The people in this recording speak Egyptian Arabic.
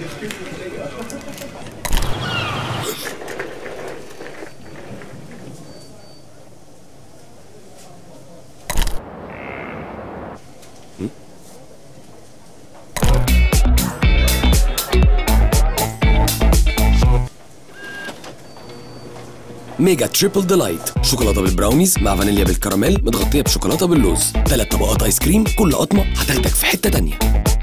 ميجا تريبل ديلايت شوكولاته بالبراونيز مع فانيليا بالكراميل متغطيه بشوكولاته باللوز ثلاث طبقات ايس كريم كل قطمه هتاخدك في حته تانية